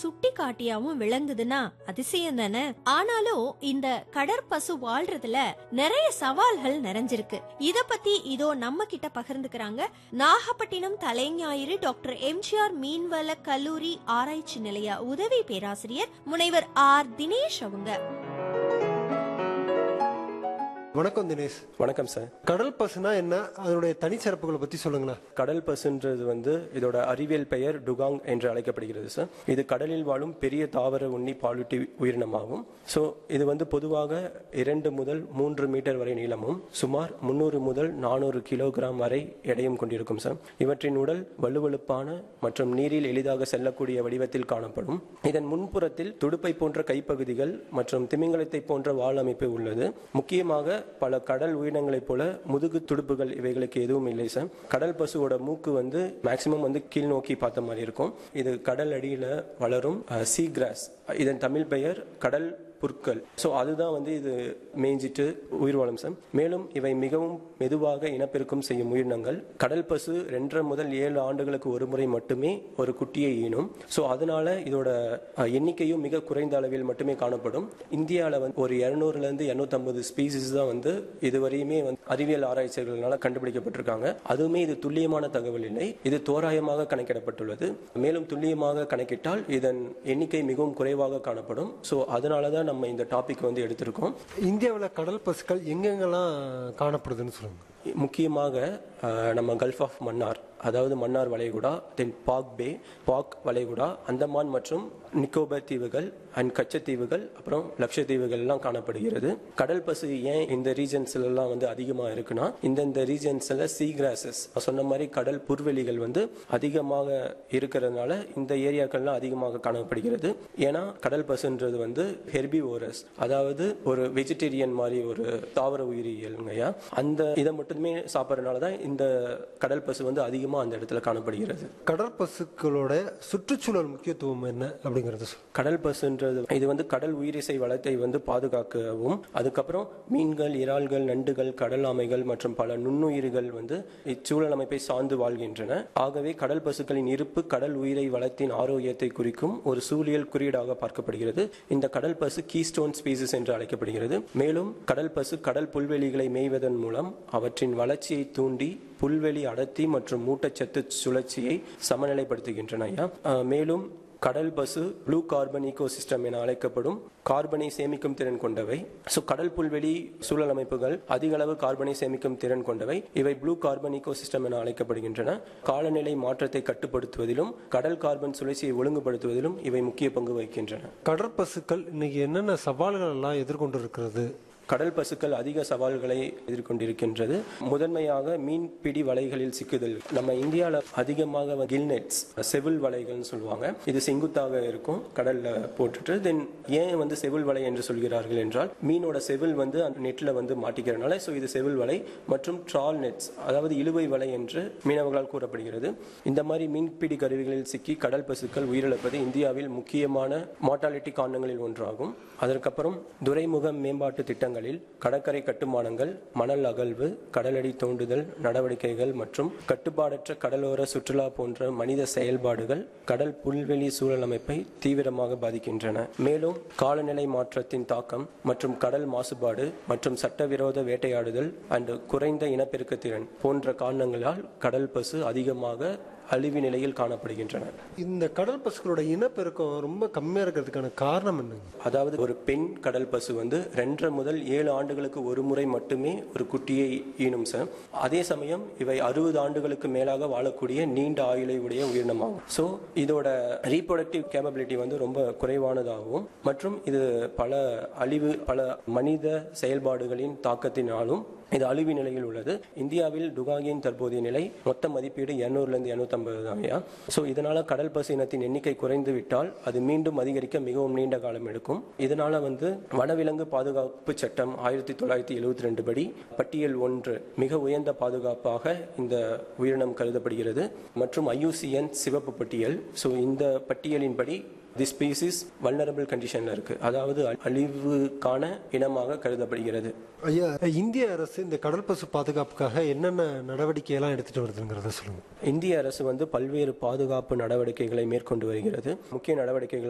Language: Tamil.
சுட்டி காட்டியாவும் விளங்குதுன்னா அதிசயம் தானே ஆனாலும் இந்த கடற்பசு வாழ்றதுல நிறைய சவால்கள் நிறைஞ்சிருக்கு இத பத்தி இதோ நம்ம கிட்ட பகிர்ந்துக்கிறாங்க நாகப்பட்டினம் தலைஞாயிறு டாக்டர் எம்ஜிஆர் மீன்வள கல்லூரி ஆராய்ச்சி நிலைய உதவி பேராசிரியர் முனைவர் ஆர் தினேஷ் அவங்க வணக்கம் தினேஷ் வணக்கம் சார் கடல் பசுனா என்ன அதனுடைய தனிச்சிறப்புகளை பத்தி சொல்லுங்களேன் கடல் பசுன்றது வந்து இதோட அறிவியல் பெயர் டுகாங் என்று அழைக்கப்படுகிறது சார் இது கடலில் வாழும் பெரிய தாவர உண்ணி பாலூட்டி உயிரினமாகும் ஸோ இது வந்து பொதுவாக இரண்டு முதல் மூன்று மீட்டர் வரை நீளமும் சுமார் முந்நூறு முதல் நானூறு கிலோகிராம் வரை எடையும் கொண்டிருக்கும் சார் இவற்றின் உடல் வலுவழுப்பான மற்றும் நீரில் எளிதாக செல்லக்கூடிய வடிவத்தில் காணப்படும் இதன் முன்புறத்தில் துடுப்பை போன்ற கைப்பகுதிகள் மற்றும் திமிங்கலத்தை போன்ற வால் அமைப்பு உள்ளது முக்கியமாக பல கடல் உயிரினங்களைப் போல முதுகு துடுப்புகள் இவைகளுக்கு எதுவும் இல்லை சார் கடல் பசுவோட மூக்கு வந்து மேக்சிமம் வந்து கீழ் நோக்கி பார்த்த மாதிரி இருக்கும் இது கடல் அடியில வளரும் சீ கிராஸ் இதன் தமிழ் பெயர் கடல் புற்கள் ஸோ அதுதான் வந்து இது மேய்ஞ்சிட்டு உயிர் வாழும் சார் மேலும் இவை மிகவும் மெதுவாக இனப்பெருக்கம் செய்யும் உயிரினங்கள் கடல் பசு ரெண்டரை முதல் ஏழு ஆண்டுகளுக்கு ஒரு முறை மட்டுமே ஒரு குட்டியை ஈனும் ஸோ அதனால இதோட அஹ், எண்ணிக்கையும் மிக குறைந்த அளவில் மட்டுமே காணப்படும் இந்தியாவில் வந்து ஒரு இரநூறுலேருந்து இரநூத்தம்பது ஸ்பீசிஸ் தான் வந்து இதுவரையுமே வந்து அறிவியல் ஆராய்ச்சிகளால் கண்டுபிடிக்கப்பட்டிருக்காங்க அதுவுமே இது துல்லியமான தகவல் இல்லை இது தோராயமாக கணக்கிடப்பட்டுள்ளது மேலும் துல்லியமாக கணக்கிட்டால் இதன் எண்ணிக்கை மிகவும் குறைவாக காணப்படும் ஸோ அதனால தான் நம்ம இந்த டாபிக் வந்து எடுத்திருக்கோம் இந்தியாவில் கடல் பசுக்கள் எங்கெங்கெல்லாம் காணப்படுதுன்னு சொல்லுங்க முக்கியமாக அஹ், நம்ம கல்ஃப் ஆஃப் மன்னார் அதாவது மன்னார் வளைகுடா தென் பாக் பே பாக் வளைகுடா அந்தமான் மற்றும் நிக்கோபர் தீவுகள் அண்ட் கச்சத்தீவுகள் அப்புறம் லட்சத்தீவுகள் எல்லாம் காணப்படுகிறது கடல் பசு ஏன் இந்த ரீஜன்ஸ்ல எல்லாம் வந்து அதிகமா இருக்குன்னா இந்தந்த ரீஜன்ஸ்ல சீ கிராசஸ் சொன்ன மாதிரி கடல் புல்வெளிகள் வந்து அதிகமாக இருக்கிறதுனால இந்த ஏரியாக்கள்லாம் அதிகமாக காணப்படுகிறது ஏன்னா கடல் பசுன்றது வந்து ஹெர்பிவோரஸ் அதாவது ஒரு வெஜிடேரியன் மாதிரி ஒரு தாவர உயிரியல்ங்கய்யா அந்த இதை மட்டுமே சாப்பிட்றதுனால தான் இந்த கடல் பசு வந்து அதிகமாக அந்த இடத்துல காணப்படுகிறது கடல் பசுக்களோட சுற்றுச்சூழல் முக்கியத்துவம் என்ன அப்படிங்கறத சொல்லுங்க கடல் பசுன்றது இது வந்து கடல் உயிரிசை வளத்தை வந்து பாதுகாக்கவும் அதுக்கப்புறம் மீன்கள் இறால்கள் நண்டுகள் கடல் ஆமைகள் மற்றும் பல நுண்ணுயிர்கள் வந்து இச்சூழல் அமைப்பை சார்ந்து வாழ்கின்றன ஆகவே கடல் பசுக்களின் இருப்பு கடல் உயிரை வளத்தின் ஆரோக்கியத்தை குறிக்கும் ஒரு சூழியல் குறியீடாக பார்க்கப்படுகிறது இந்த கடல் பசு கீஸ்டோன் ஸ்பீசிஸ் என்று அழைக்கப்படுகிறது மேலும் கடல் பசு கடல் புல்வெளிகளை மேய்வதன் மூலம் அவற்றின் வளர்ச்சியை தூண்டி புல்வெளி அடர்த்தி மற்றும் ஊட்டச்சத்து சுழற்சியை சமநிலைப்படுத்துகின்றன ஐயா. அஹ், மேலும் கடல் பசு ப்ளூ கார்பன் ஈகோசிஸ்டம் என அழைக்கப்படும் கார்பனை சேமிக்கும் திறன் கொண்டவை ஸோ கடல் புல்வெளி சூழல் அமைப்புகள் அதிக அளவு கார்பனை சேமிக்கும் திறன் கொண்டவை இவை ப்ளூ கார்பன் ஈகோசிஸ்டம் என அழைக்கப்படுகின்றன காலநிலை மாற்றத்தை கட்டுப்படுத்துவதிலும் கடல் கார்பன் சுழற்சியை ஒழுங்குபடுத்துவதிலும் இவை முக்கிய பங்கு வகிக்கின்றன கடற்பசுக்கள் இன்னைக்கு என்னென்ன சவால்கள் எல்லாம் எதிர்கொண்டு இருக்கிறது கடல் பசுக்கள் அதிக சவால்களை எதிர்கொண்டிருக்கின்றது முதன்மையாக மீன்பிடி வலைகளில் சிக்குதல் நம்ம இந்தியாவில் அதிகமாக கில்நெட்ஸ் செவில் வலைகள்னு சொல்லுவாங்க இது செங்குத்தாக இருக்கும் கடல்ல போட்டுட்டு தென் ஏன் வந்து செவில் வலை என்று சொல்கிறார்கள் என்றால் மீனோட செவில் வந்து அந்த நெட்ல வந்து மாட்டிக்கிறனால ஸோ இது செவில் வலை மற்றும் ட்ரால் நெட்ஸ் அதாவது இழுவை வலை என்று மீனவர்களால் கூறப்படுகிறது இந்த மாதிரி மீன்பிடி கருவிகளில் சிக்கி கடல் பசுக்கள் உயிரிழப்பது இந்தியாவில் முக்கியமான மார்டாலிட்டி காரணங்களில் ஒன்றாகும் அதற்கப்புறம் துறைமுக மேம்பாட்டு திட்டங்களில் கடற்கரை கட்டுமானங்கள் மணல் அகழ்வு கடலடி தோண்டுதல் நடவடிக்கைகள் மற்றும் கட்டுப்பாடற்ற கடலோர சுற்றுலா போன்ற மனித செயல்பாடுகள் கடல் புல்வெளி சூழல் அமைப்பை தீவிரமாக பாதிக்கின்றன மேலும் காலநிலை மாற்றத்தின் தாக்கம் மற்றும் கடல் மாசுபாடு மற்றும் சட்டவிரோத வேட்டையாடுதல் அண்ட் குறைந்த இனப்பெருக்க திறன் போன்ற காரணங்களால் கடல் பசு அதிகமாக அழிவு நிலையில் காணப்படுகின்றன இந்த கடல் பசுக்களோட இனப்பெருக்கம் ரொம்ப கம்மியா இருக்கிறதுக்கான காரணம் என்னங்க அதாவது ஒரு பெண் கடல் பசு வந்து ரெண்டரை முதல் ஏழு ஆண்டுகளுக்கு ஒரு முறை மட்டுமே ஒரு குட்டியை ஈனும் சார் அதே சமயம் இவை அறுபது ஆண்டுகளுக்கு மேலாக வாழக்கூடிய நீண்ட ஆயுளை உடைய உயிரினமாகும் ஸோ இதோட ரீப்ரொடக்டிவ் கேப்பபிலிட்டி வந்து ரொம்ப குறைவானதாகவும் மற்றும் இது பல அழிவு பல மனித செயல்பாடுகளின் தாக்கத்தினாலும் இது அழிவு நிலையில் உள்ளது இந்தியாவில் டுகாகியின் தற்போதைய நிலை மொத்த மதிப்பீடு இருநூறுலேருந்து இரநூத்தம்பது தான் ஸோ இதனால கடல் பசு இனத்தின் எண்ணிக்கை குறைந்து விட்டால் அது மீண்டும் அதிகரிக்க மிகவும் நீண்ட காலம் எடுக்கும் இதனால வந்து வனவிலங்கு பாதுகாப்பு சட்டம் ஆயிரத்தி தொள்ளாயிரத்தி எழுபத்தி ரெண்டு படி பட்டியல் ஒன்று மிக உயர்ந்த பாதுகாப்பாக இந்த உயிரினம் கருதப்படுகிறது மற்றும் ஐயூசிஎன் சிவப்பு பட்டியல் ஸோ இந்த பட்டியலின்படி தி ஸ்பீசிஸ் வல்னரபிள் கண்டிஷன்ல இருக்கு அதாவது அழிவுக்கான இனமாக கருதப்படுகிறது ஐயா இந்திய அரசு இந்த கடல் பசு பாதுகாப்புக்காக என்னென்ன நடவடிக்கை எல்லாம் எடுத்துட்டு வருதுங்கிறத சொல்லுங்க இந்திய அரசு வந்து பல்வேறு பாதுகாப்பு நடவடிக்கைகளை மேற்கொண்டு வருகிறது முக்கிய நடவடிக்கைகள்